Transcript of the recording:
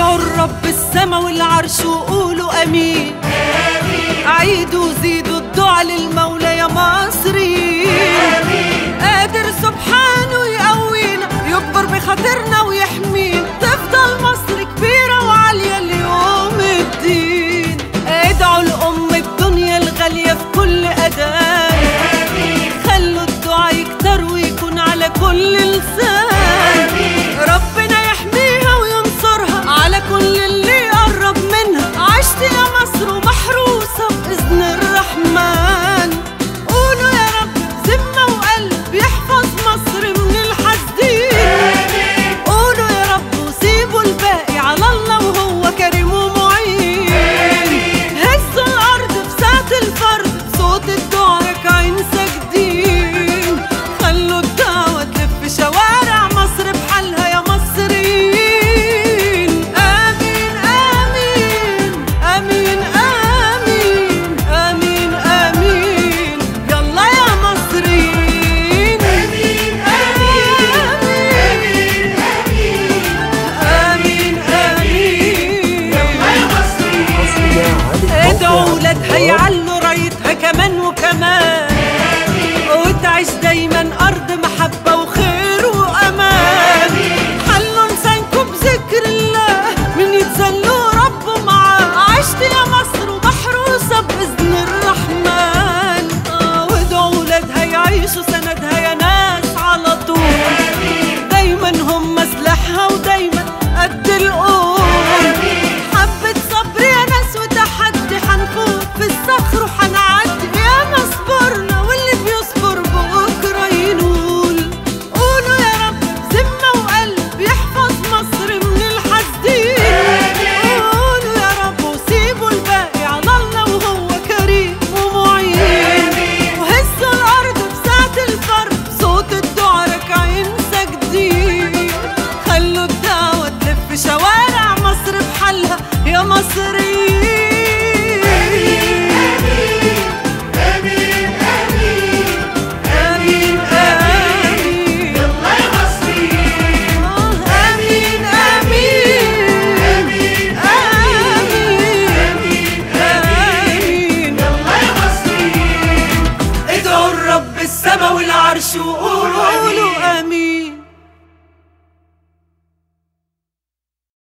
ادعوا الرب السما والعرش وقولوا امين عيدوا زيدوا الدعاء للمولى يا مصريين قادر سبحانه يقوينا يكبر بخاطرنا ويحمينا تفضل مصر كبيرة وعالية ليوم الدين ادعوا الأم الدنيا الغالية في كل أذان خلوا الدعاء يكتر ويكون على كل لسان ربنا يحميها وينصرها على كل اللي يقرب منها عشت يا مصر ومحروسة بإذن الرحمن قولوا يا رب ذمة وقلب يحفظ مصر من الحاسدين قولوا يا رب وسيبوا الباقي على الله وهو كريم ومعين هزوا الأرض في ساعة الفرد صوت الدعاء راكعين ساجدين خلوا الدعوة تلف شوارع مصر بحالها يا مصريين آمين آمين آمين آمين آمين آمين يلا يا مصريين آمين آمين آمين آمين يلا يا حصرية على ادعوا الموقع ولادها يعلوا رايتها كمان وكمان وتعيش دايما